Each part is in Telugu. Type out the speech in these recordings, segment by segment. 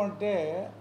అంటే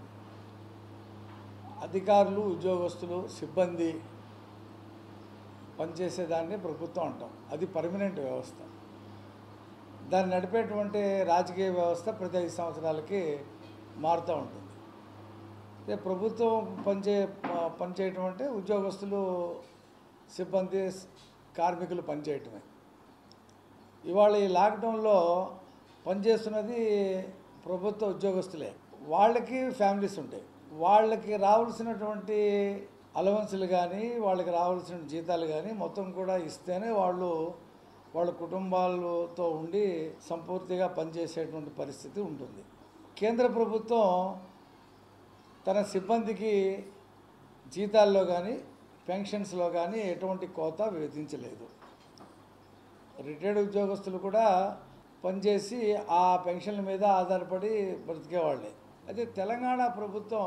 అధికారులు ఉద్యోగస్తులు సిబ్బంది పనిచేసేదాన్ని ప్రభుత్వం అంటాం అది పర్మనెంట్ వ్యవస్థ దాన్ని నడిపేటువంటి రాజకీయ వ్యవస్థ ప్రతి ఐదు సంవత్సరాలకి మారుతూ ఉంటుంది అదే ప్రభుత్వం పనిచే ప- పనిచేయటం అంటే ఉద్యోగస్తులు సిబ్బంది కార్మికులు పనిచేయటమే ఇవాళ ఈ లాక్డౌన్లో పనిచేస్తున్నది ప్రభుత్వ ఉద్యోగస్తులే వాళ్ళకి ఫ్యామిలీస్ ఉంటాయి వాళ్ళకి రావాల్సినటువంటి అలవన్సులు కానీ వాళ్ళకి రావాల్సిన జీతాలు కానీ మొత్తం కూడా ఇస్తేనే వాళ్ళు వాళ్ళ కుటుంబాలతో ఉండి సంపూర్తిగా పనిచేసేటువంటి పరిస్థితి ఉంటుంది కేంద్ర ప్రభుత్వం తన సిబ్బందికి జీతాల్లో కానీ పెన్షన్స్లో కానీ ఎటువంటి కోత విధించలేదు రిటైర్డ్ ఉద్యోగస్తులు కూడా పనిచేసి ఆ పెన్షన్ల మీద ఆధారపడి బ్రతికేవాళ్ళే అయితే తెలంగాణ ప్రభుత్వం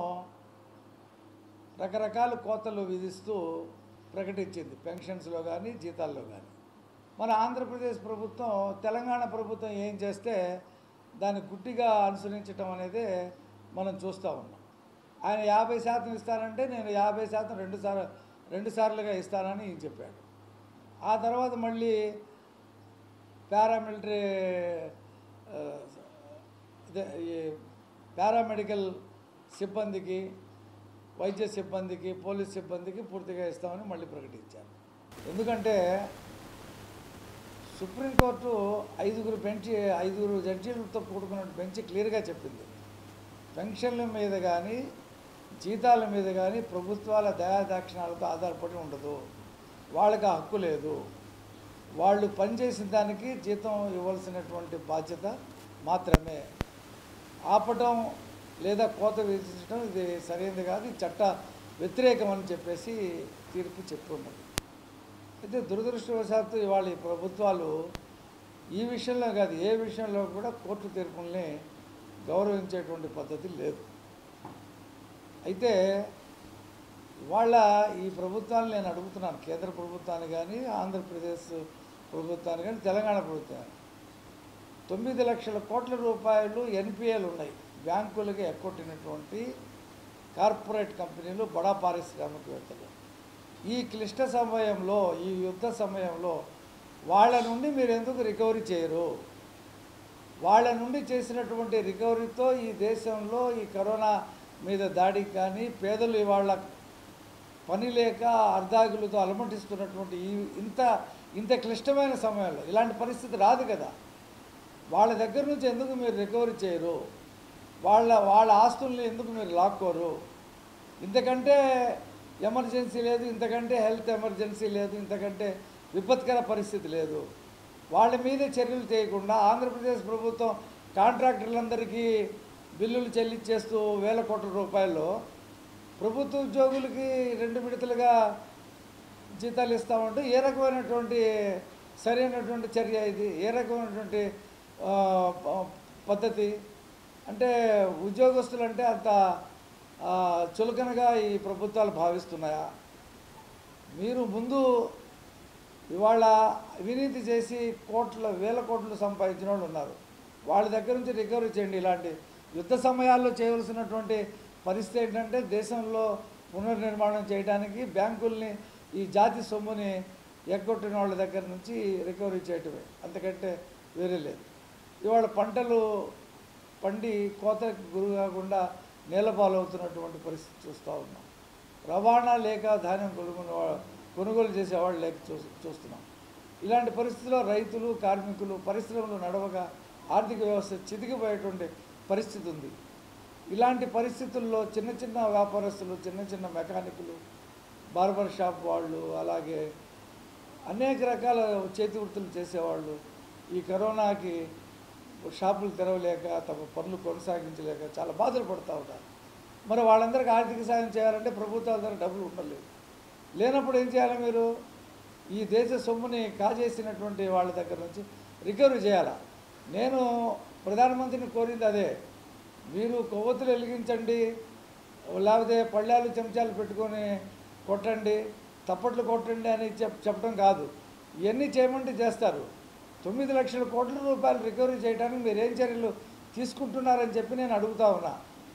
రకరకాల కోతలు విధిస్తూ ప్రకటించింది పెన్షన్స్లో కానీ జీతాల్లో కానీ మన ఆంధ్రప్రదేశ్ ప్రభుత్వం తెలంగాణ ప్రభుత్వం ఏం చేస్తే దాన్ని గుడ్డిగా అనుసరించడం అనేది మనం చూస్తూ ఉన్నాం ఆయన యాభై శాతం ఇస్తానంటే నేను యాభై శాతం రెండు సార్లు రెండు సార్లుగా ఇస్తానని ఈయన చెప్పాడు ఆ తర్వాత మళ్ళీ పారామిలిటరీ ఆ, ఇదే ఈ పారామెడికల్ సిబ్బందికి వైద్య సిబ్బందికి పోలీస్ సిబ్బందికి పూర్తిగా ఇస్తామని మళ్ళీ ప్రకటించారు ఎందుకంటే సుప్రీంకోర్టు ఐదుగురు బెంచ్ ఐదుగురు జడ్జీలతో కూడుకున్న బెంచ్ క్లియర్గా చెప్పింది పెన్షన్ల మీద కానీ జీతాల మీద కానీ ప్రభుత్వాల దయాదాక్షిణాలతో ఆధారపడి ఉండదు వాళ్ళకి ఆ హక్కు లేదు వాళ్ళు పనిచేసిన దానికి జీతం ఇవ్వాల్సినటువంటి బాధ్యత మాత్రమే ఆపటం లేదా కోత విధించడం ఇది సరైనది కాదు ఇది చట్ట వ్యతిరేకం అని చెప్పేసి తీర్పు చెప్పున్నది అయితే దురదృష్టవశాత్తు ఇవాళ ఈ ప్రభుత్వాలు ఈ విషయంలో కాదు ఏ విషయంలో కూడా కోర్టు తీర్పుల్ని గౌరవించేటువంటి పద్ధతి లేదు అయితే వాళ్ళ ఈ ప్రభుత్వాన్ని నేను అడుగుతున్నాను కేంద్ర ప్రభుత్వాన్ని కానీ ఆంధ్రప్రదేశ్ ప్రభుత్వాన్ని కానీ తెలంగాణ ప్రభుత్వాన్ని తొమ్మిది లక్షల కోట్ల రూపాయలు ఎన్పిఎలు ఉన్నాయి బ్యాంకులకి ఎక్కొట్టినటువంటి కార్పొరేట్ కంపెనీలు బడా పారిశ్రామికవేత్తలు ఈ క్లిష్ట సమయంలో ఈ యుద్ధ సమయంలో వాళ్ళ నుండి మీరు ఎందుకు రికవరీ చేయరు వాళ్ళ నుండి చేసినటువంటి రికవరీతో ఈ దేశంలో ఈ కరోనా మీద దాడికి కానీ పేదలు ఇవాళ పని లేక అర్ధాగులతో అలమటిస్తున్నటువంటి ఈ ఇంత ఇంత క్లిష్టమైన సమయంలో ఇలాంటి పరిస్థితి రాదు కదా వాళ్ళ దగ్గర నుంచి ఎందుకు మీరు రికవరీ చేయరు వాళ్ళ వాళ్ళ ఆస్తుల్ని ఎందుకు మీరు లాక్కోరు ఇంతకంటే ఎమర్జెన్సీ లేదు ఇంతకంటే హెల్త్ ఎమర్జెన్సీ లేదు ఇంతకంటే విపత్కర పరిస్థితి లేదు వాళ్ళ మీద చర్యలు చేయకుండా ఆంధ్రప్రదేశ్ ప్రభుత్వం కాంట్రాక్టర్లందరికీ బిల్లులు చెల్లించేస్తూ వేల కోట్ల రూపాయలు ప్రభుత్వ ఉద్యోగులకి రెండు విడతలుగా జీతాలు ఇస్తామంటూ ఏ రకమైనటువంటి సరైనటువంటి చర్య ఇది ఏ రకమైనటువంటి ఆ, ప- పద్ధతి అంటే ఉద్యోగస్తులు అంటే అంత ఆ, చులకనగా ఈ ప్రభుత్వాలు భావిస్తున్నాయా మీరు ముందు ఇవాళ అవినీతి చేసి కోట్ల వేల కోట్లు సంపాదించిన వాళ్ళు ఉన్నారు వాళ్ళ దగ్గర నుంచి రికవరీ చేయండి ఇలాంటి యుద్ధ సమయాల్లో చేయవలసినటువంటి పరిస్థితి ఏంటంటే దేశంలో పునర్నిర్మాణం చేయడానికి బ్యాంకుల్ని ఈ జాతి సొమ్ముని ఎగ్గొట్టిన వాళ్ళ దగ్గర నుంచి రికవరీ చేయటమే అంతకంటే వేరే లేదు ఇవాళ పంటలు పండి కోతకు గురి కాకుండా నేలపాలవుతున్నటువంటి పరిస్థితి చూస్తూ ఉన్నాం రవాణా లేక ధాన్యం కొనుగోలు వా- కొనుగోలు చేసేవాళ్ళు లేక చూ చూస్తున్నాం ఇలాంటి పరిస్థితుల్లో రైతులు కార్మికులు పరిశ్రమలు నడవక ఆర్థిక వ్యవస్థ చితికిపోయేటువంటి పరిస్థితి ఉంది ఇలాంటి పరిస్థితుల్లో చిన్న చిన్న వ్యాపారస్తులు చిన్న చిన్న మెకానికులు బార్బర్ షాప్ వాళ్ళు అలాగే అనేక రకాల చేతి వృత్తులు చేసేవాళ్ళు ఈ కరోనాకి షాపులు తెరవలేక తమ పనులు కొనసాగించలేక చాలా బాధలు పడుతూ ఉన్నారు మరి వాళ్ళందరికీ ఆర్థిక సాయం చేయాలంటే ప్రభుత్వాల దగ్గర డబ్బులు ఉండలేదు లేనప్పుడు ఏం చేయాలి మీరు ఈ దేశ సొమ్ముని కాజేసినటువంటి వాళ్ళ దగ్గర నుంచి రికవరీ చేయాలా నేను ప్రధానమంత్రిని కోరింది అదే మీరు కొవ్వొత్తులు వెలిగించండి లేకపోతే పళ్ళాలు చెంచాలు పెట్టుకొని కొట్టండి తప్పట్లు కొట్టండి అని చెప్ చెప్పడం కాదు ఇవన్నీ చేయమంటే చేస్తారు తొమ్మిది లక్షల కోట్ల రూపాయలు రికవరీ చేయడానికి మీరు ఏం చర్యలు తీసుకుంటున్నారని చెప్పి నేను అడుగుతా ఉన్నా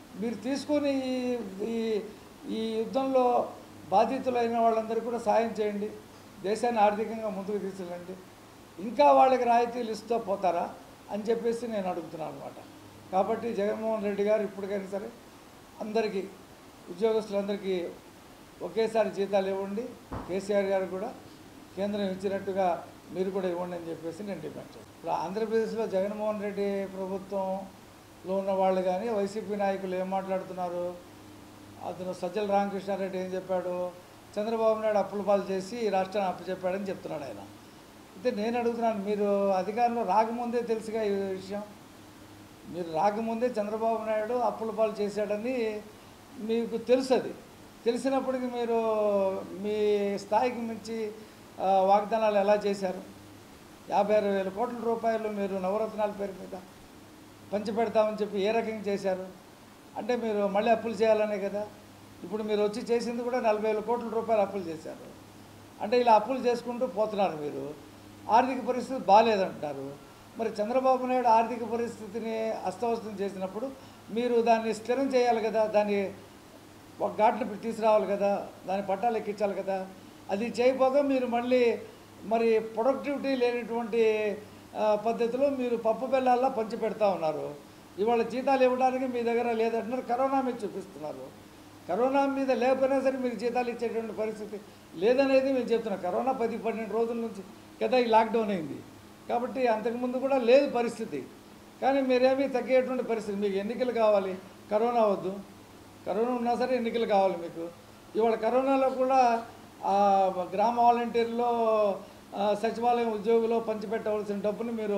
మీరు తీసుకుని ఈ- ఈ ఈ యుద్ధంలో బాధితులైన వాళ్ళందరికీ కూడా సాయం చేయండి దేశాన్ని ఆర్థికంగా ముందుకు తీసుకెళ్ళండి ఇంకా వాళ్ళకి రాయితీలు ఇస్తూ పోతారా అని చెప్పేసి నేను అడుగుతున్నాను అనమాట కాబట్టి జగన్మోహన్ రెడ్డి గారు ఇప్పటికైనా సరే అందరికీ ఉద్యోగస్తులందరికీ ఒకేసారి జీతాలు ఇవ్వండి కేసీఆర్ గారు కూడా కేంద్రం ఇచ్చినట్టుగా మీరు కూడా ఇవ్వండి అని చెప్పేసి నేను డిమాండ్ చేస్తాను ఇప్పుడు ఆంధ్రప్రదేశ్లో జగన్మోహన్ రెడ్డి ప్రభుత్వంలో ఉన్న వాళ్ళు కానీ వైసీపీ నాయకులు ఏం మాట్లాడుతున్నారు అతను సజ్జల రామకృష్ణారెడ్డి ఏం చెప్పాడు చంద్రబాబు నాయుడు అప్పుల పాలు చేసి ఈ రాష్ట్రాన్ని అప్పచెప్పాడని చెప్తున్నాడు ఆయన అయితే నేను అడుగుతున్నాను మీరు అధికారంలో రాకముందే తెలుసుగా ఈ విషయం మీరు రాకముందే చంద్రబాబు నాయుడు అప్పుల పాలు చేశాడని మీకు తెలుసు అది తెలిసినప్పటికీ మీరు మీ స్థాయికి మించి ఆ, వాగ్దానాలు ఎలా చేశారు యాభై అరవై వేల కోట్ల రూపాయలు మీరు నవరత్నాల పేరు మీద పంచిపెడతామని చెప్పి ఏ రకంగా చేశారు అంటే మీరు మళ్ళీ అప్పులు చేయాలనే కదా ఇప్పుడు మీరు వచ్చి చేసింది కూడా నలభై వేల కోట్ల రూపాయలు అప్పులు చేశారు అంటే ఇలా అప్పులు చేసుకుంటూ పోతున్నారు మీరు ఆర్థిక పరిస్థితి బాగాలేదంటున్నారు మరి చంద్రబాబు నాయుడు ఆర్థిక పరిస్థితిని అస్తవ్యస్తం చేసినప్పుడు మీరు దాన్ని స్థిరం చేయాలి కదా దాన్ని ఒక ఘాట్లు తీసుకురావాలి కదా దాని పట్టాలు ఎక్కించాలి కదా అది చేయకపోగా మీరు మళ్ళీ మరి ప్రొడక్టివిటీ లేనటువంటి ఆ, పద్ధతిలో మీరు పప్పు బెల్లాల్లో పంచి పెడతా ఉన్నారు ఇవాళ జీతాలు ఇవ్వడానికి మీ దగ్గర లేదంటున్నారు కరోనా మీద చూపిస్తున్నారు కరోనా మీద లేకపోయినా సరే మీకు జీతాలు ఇచ్చేటువంటి పరిస్థితి లేదనేది మేము చెప్తున్నాం కరోనా పది పన్నెండు రోజుల నుంచి కదా ఈ లాక్డౌన్ అయింది కాబట్టి అంతకుముందు కూడా లేదు పరిస్థితి కానీ మీరేమీ తగ్గేటువంటి పరిస్థితి మీకు ఎన్నికలు కావాలి కరోనా వద్దు కరోనా ఉన్నా సరే ఎన్నికలు కావాలి మీకు ఇవాళ కరోనాలో కూడా ఆ, గ్రామ వాలంటీర్లో ఆ, సచివాలయం ఉద్యోగులు పంచిపెట్టవలసిన డబ్బుని మీరు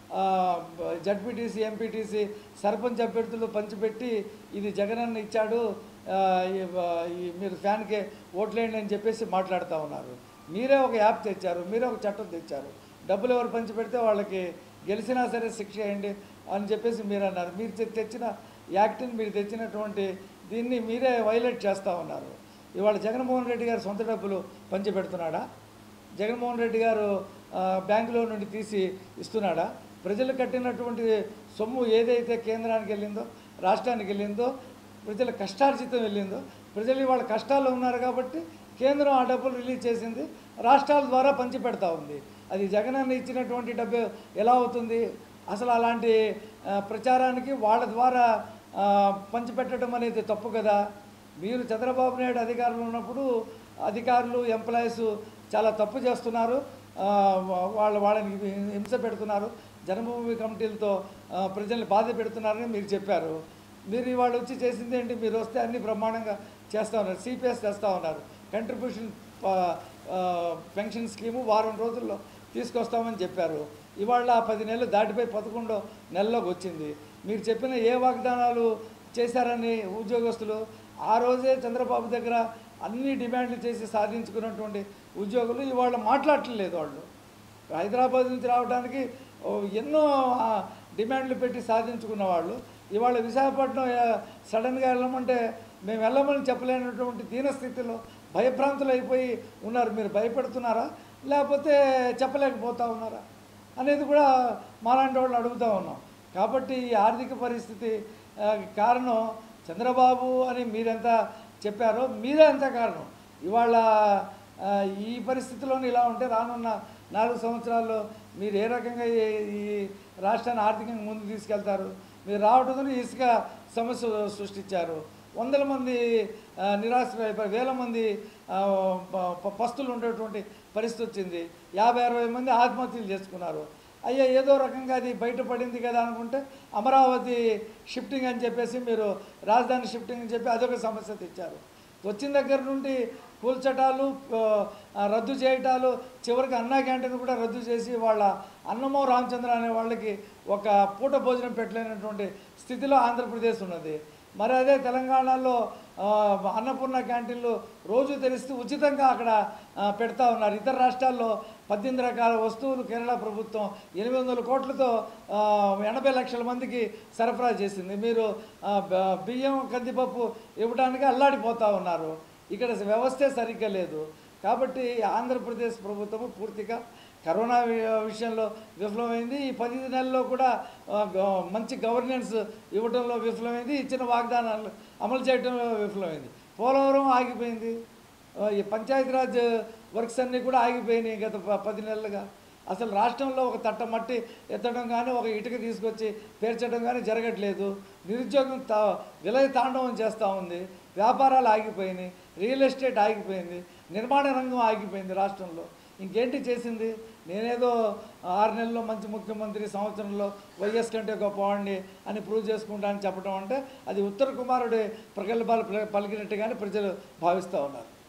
జడ్పీటీసీ ఎంపీటీసీ సర్పంచ్ అభ్యర్థులు పంచిపెట్టి ఇది జగనన్న ఇచ్చాడు ఆ, ఈ- ఈ మీరు ఫ్యాన్కే ఓట్లేయండి అని చెప్పేసి మాట్లాడుతూ ఉన్నారు మీరే ఒక యాప్ తెచ్చారు మీరే ఒక చట్టం తెచ్చారు డబ్బులు ఎవరు పంచిపెడితే వాళ్ళకి గెలిచినా సరే శిక్ష చేయండి అని చెప్పేసి మీరు అన్నారు మీరు తె- తెచ్చిన యాక్ట్ని మీరు తెచ్చినటువంటి దీన్ని మీరే వైలేట్ చేస్తూ ఉన్నారు ఇవాళ జగన్మోహన్ రెడ్డి గారు సొంత డబ్బులు పంచిపెడుతున్నాడా జగన్మోహన్ రెడ్డి గారు ఆ, బ్యాంకులో నుండి తీసి ఇస్తున్నాడా ప్రజలు కట్టినటువంటి సొమ్ము ఏదైతే కేంద్రానికి వెళ్ళిందో రాష్ట్రానికి వెళ్ళిందో ప్రజల కష్టార్జితం వెళ్ళిందో ప్రజలు ఇవాళ కష్టాల్లో ఉన్నారు కాబట్టి కేంద్రం ఆ డబ్బులు రిలీజ్ చేసింది రాష్ట్రాల ద్వారా పంచిపెడతా ఉంది అది జగనన్న ఇచ్చినటువంటి డబ్బు ఎలా అవుతుంది అసలు అలాంటి ఆ, ప్రచారానికి వాళ్ళ ద్వారా ఆ, పంచిపెట్టడం అనేది తప్పు కదా మీరు చంద్రబాబు నాయుడు అధికారంలో ఉన్నప్పుడు అధికారులు ఎంప్లాయీస్ చాలా తప్పు చేస్తున్నారు ఆ, వా- వాళ్ళ వాళ్ళని హింస పెడుతున్నారు జన్మభూమి కమిటీలతో ఆ, ప్రజల్ని బాధ పెడుతున్నారని మీరు చెప్పారు మీరు ఇవాళ వచ్చి చేసింది ఏంటి మీరు వస్తే అన్ని బ్రహ్మాండంగా చేస్తూ ఉన్నారు సిపిఎస్ తెస్తూ ఉన్నారు కంట్రిబ్యూషన్ పెన్షన్ స్కీము వారం రోజుల్లో తీసుకొస్తామని చెప్పారు ఇవాళ పది నెలలు దాటిపోయి పదకొండో నెలలోకి వచ్చింది మీరు చెప్పిన ఏ వాగ్దానాలు చేశారని ఉద్యోగస్తులు ఆ రోజే చంద్రబాబు దగ్గర అన్ని డిమాండ్లు చేసి సాధించుకున్నటువంటి ఉద్యోగులు ఇవాళ మాట్లాడట్లేదు వాళ్ళు హైదరాబాద్ నుంచి రావడానికి ఓ, ఎన్నో ఆ, డిమాండ్లు పెట్టి సాధించుకున్న వాళ్ళు ఇవాళ విశాఖపట్నం ఆ, సడన్గా వెళ్ళమంటే మేము వెళ్ళమని చెప్పలేనటువంటి దీనస్థితిలో భయభ్రాంతులు అయిపోయి ఉన్నారు మీరు భయపెడుతున్నారా లేకపోతే చెప్పలేకపోతా ఉన్నారా అనేది కూడా మాలాంటి వాళ్ళు అడుగుతూ ఉన్నాం కాబట్టి ఈ ఆర్థిక పరిస్థితి ఆ, కారణం చంద్రబాబు అని మీరెంత చెప్పారో మీరే అంత కారణం ఇవాళ ఆ, ఈ పరిస్థితిలోనే ఇలా ఉంటే రానున్న నాలుగు సంవత్సరాల్లో మీరు ఏ రకంగా ఈ- ఈ రాష్ట్రాన్ని ఆర్థికంగా ముందుకు తీసుకెళ్తారు మీరు రావడంతో ఇసుక సమస్య సృష్టించారు వందల మంది ఆ, నిరాశ్రయ వేల మంది ఆ, ప- ప- పస్తులు ఉండేటువంటి పరిస్థితి వచ్చింది యాభై అరవై మంది ఆత్మహత్యలు చేసుకున్నారు అయ్యా ఏదో రకంగా అది బయటపడింది కదా అనుకుంటే అమరావతి షిఫ్టింగ్ అని చెప్పేసి మీరు రాజధాని షిఫ్టింగ్ అని చెప్పి అదొక సమస్య తెచ్చారు వచ్చిన దగ్గర నుండి కూల్చటాలు ఆ, రద్దు చేయటాలు చివరికి అన్నా క్యాంటీన్ కూడా రద్దు చేసి వాళ్ళ అన్నమో రామచంద్ర అనే వాళ్ళకి ఒక పూట భోజనం పెట్టలేనటువంటి స్థితిలో ఆంధ్రప్రదేశ్ ఉన్నది మరి అదే తెలంగాణలో ఆ, అన్నపూర్ణ క్యాంటీన్లు రోజు తెరిస్తూ ఉచితంగా అక్కడ ఆ, పెడతా ఉన్నారు ఇతర రాష్ట్రాల్లో పద్దెనిమిది రకాల వస్తువులు కేరళ ప్రభుత్వం ఎనిమిది వందల కోట్లతో ఆ, ఎనభై లక్షల మందికి సరఫరా చేసింది మీరు ఆ, బ- బియ్యం కందిపప్పు ఇవ్వడానికి అల్లాడిపోతూ ఉన్నారు ఇక్కడ వ్యవస్థే సరిగ్గా లేదు కాబట్టి ఆంధ్రప్రదేశ్ ప్రభుత్వము పూర్తిగా కరోనా వి- విషయంలో విఫలమైంది ఈ పది నెలల్లో కూడా ఆ, గ- మంచి గవర్నెన్స్ ఇవ్వడంలో విఫలమైంది ఇచ్చిన వాగ్దానాలు అమలు చేయడంలో విఫలమైంది పోలవరం ఆగిపోయింది ఆ, ఈ పంచాయతీరాజ్ వర్క్స్ అన్నీ కూడా ఆగిపోయినాయి గత ప- పది నెలలుగా అసలు రాష్ట్రంలో ఒక తట్ట మట్టి ఎత్తడం కానీ ఒక ఇటుక తీసుకొచ్చి పేర్చడం కానీ జరగట్లేదు నిరుద్యోగం తా విలయ తాండవం చేస్తూ ఉంది వ్యాపారాలు ఆగిపోయినాయి రియల్ ఎస్టేట్ ఆగిపోయింది నిర్మాణ రంగం ఆగిపోయింది రాష్ట్రంలో ఇంకేంటి చేసింది నేనేదో ఆరు నెలల్లో మంచి ముఖ్యమంత్రి సంవత్సరంలో వైఎస్ కంటే గొప్పవాడిని అని ప్రూవ్ చేసుకుంటా అని చెప్పడం అంటే అది ఉత్తర కుమారుడి ప్రగల్భాలు పలికినట్టుగానే ప్రజలు భావిస్తూ ఉన్నారు